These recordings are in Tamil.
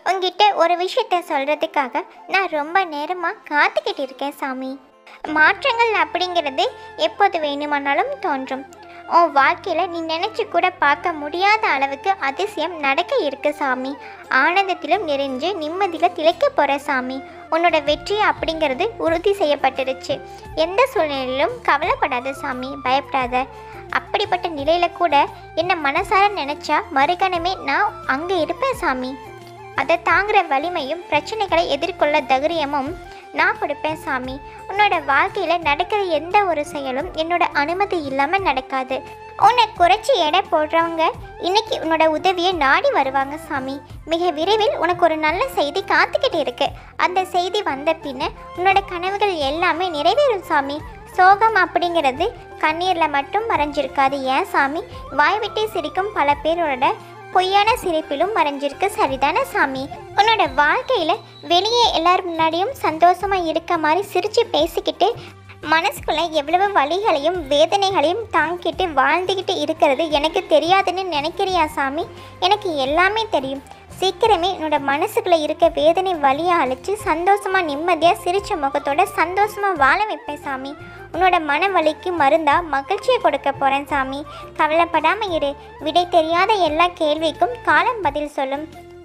உங்ககிட்ட ஒரு விஷயத்த சொல்கிறதுக்காக நான் ரொம்ப நேரமாக காத்துக்கிட்டு இருக்கேன் சாமி மாற்றங்கள் அப்படிங்கிறது எப்போது வேணுமானாலும் தோன்றும் உன் வாழ்க்கையில் நீ நினச்சி கூட பார்க்க முடியாத அளவுக்கு அதிசயம் நடக்க இருக்கு சாமி ஆனந்தத்திலும் நிறைஞ்சு நிம்மதியில் திளைக்க போகிற சாமி உன்னோட வெற்றி அப்படிங்கிறது உறுதி செய்யப்பட்டுருச்சு எந்த சூழ்நிலையிலும் கவலைப்படாத சாமி பயப்படாத அப்படிப்பட்ட நிலையில கூட என்ன மனசார நினைச்சா மறுகணமே நான் அங்கே இருப்பேன் சாமி அதை தாங்குற வலிமையும் பிரச்சனைகளை எதிர்கொள்ள தைரியமும் நான் கொடுப்பேன் சாமி உன்னோட வாழ்க்கையில் நடக்கிற எந்த ஒரு செயலும் என்னோட அனுமதி இல்லாமல் நடக்காது உன்னை குறைச்சி எடை போடுறவங்க இன்னைக்கு உன்னோட உதவியை நாடி வருவாங்க சாமி மிக விரைவில் உனக்கு ஒரு நல்ல செய்தி காத்துக்கிட்டு இருக்கு அந்த செய்தி வந்த பின்ன உன்னோட கனவுகள் எல்லாமே நிறைவேறும் சாமி சோகம் அப்படிங்கிறது கண்ணீரில் மட்டும் மறைஞ்சிருக்காது ஏன் சாமி வாய் விட்டு சிரிக்கும் பல பேரோட பொய்யான சிரிப்பிலும் மறைஞ்சிருக்கு சரிதானே சாமி உன்னோட வாழ்க்கையில் வெளியே எல்லார் முன்னாடியும் சந்தோஷமா இருக்க மாதிரி சிரித்து பேசிக்கிட்டு மனசுக்குள்ள எவ்வளவு வலிகளையும் வேதனைகளையும் தாங்கிட்டு வாழ்ந்துக்கிட்டு இருக்கிறது எனக்கு தெரியாதுன்னு நினைக்கிறியா சாமி எனக்கு எல்லாமே தெரியும் சீக்கிரமே என்னோட மனசுக்குள்ள இருக்க வேதனை வலியை அழிச்சு சந்தோஷமா நிம்மதியா சிரிச்ச முகத்தோட சந்தோஷமா வாழ வைப்பேன் சாமி உன்னோட மன வலிக்கு மருந்தா மகிழ்ச்சியை கொடுக்க போறேன் சாமி கவலைப்படாம இரு விடை தெரியாத எல்லா கேள்விக்கும் காலம் பதில் சொல்லும்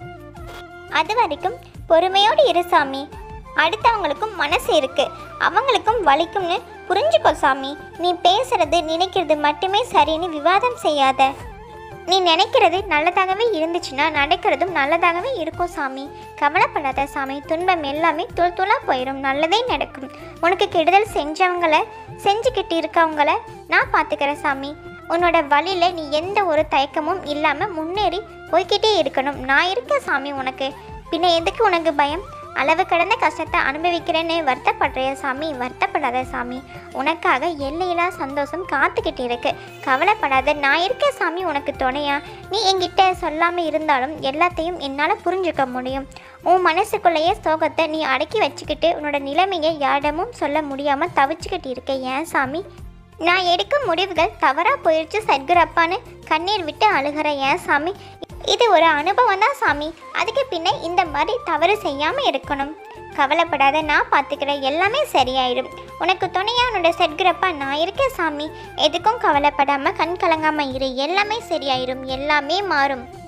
அது வரைக்கும் பொறுமையோடு இரு சாமி அடுத்தவங்களுக்கும் மனசு இருக்கு அவங்களுக்கும் வலிக்கும்னு புரிஞ்சுக்கோ சாமி நீ பேசுறது நினைக்கிறது மட்டுமே சரின்னு விவாதம் செய்யாத நீ நினைக்கிறது நல்லதாகவே இருந்துச்சுன்னா நடக்கிறதும் நல்லதாகவே இருக்கும் சாமி கவலைப்படாத சாமி துன்பம் எல்லாமே தூள் தூளாக போயிடும் நல்லதே நடக்கும் உனக்கு கெடுதல் செஞ்சவங்கள செஞ்சுக்கிட்டு இருக்கவங்கள நான் பார்த்துக்கிறேன் சாமி உன்னோட வழியில் நீ எந்த ஒரு தயக்கமும் இல்லாமல் முன்னேறி போய்க்கிட்டே இருக்கணும் நான் இருக்கேன் சாமி உனக்கு பின்ன எதுக்கு உனக்கு பயம் அளவு கடந்த கஷ்டத்தை அனுபவிக்கிறேன்னு வருத்தப்படுறிய சாமி வருத்தப்படாத சாமி உனக்காக எல்லையில்லா சந்தோஷம் காத்துக்கிட்டு இருக்கு கவலைப்படாத நான் இருக்கேன் சாமி உனக்கு துணையா நீ என்கிட்ட சொல்லாமல் இருந்தாலும் எல்லாத்தையும் என்னால் புரிஞ்சுக்க முடியும் உன் மனசுக்குள்ளேயே சோகத்தை நீ அடக்கி வச்சுக்கிட்டு உன்னோட நிலைமையை யாரிடமும் சொல்ல முடியாமல் தவிச்சுக்கிட்டு இருக்க ஏன் சாமி நான் எடுக்கும் முடிவுகள் தவறாக போயிடுச்சு சத்குரப்பான்னு கண்ணீர் விட்டு அழுகிற ஏன் சாமி இது ஒரு அனுபவம் தான் சாமி அதுக்கு பின்ன இந்த மாதிரி தவறு செய்யாமல் இருக்கணும் கவலைப்படாத நான் பார்த்துக்கிறேன் எல்லாமே சரியாயிடும் உனக்கு துணையா உன்னோட சட்கிறப்பா நான் இருக்கேன் சாமி எதுக்கும் கவலைப்படாமல் கண் கலங்காமல் இரு எல்லாமே சரியாயிடும் எல்லாமே மாறும்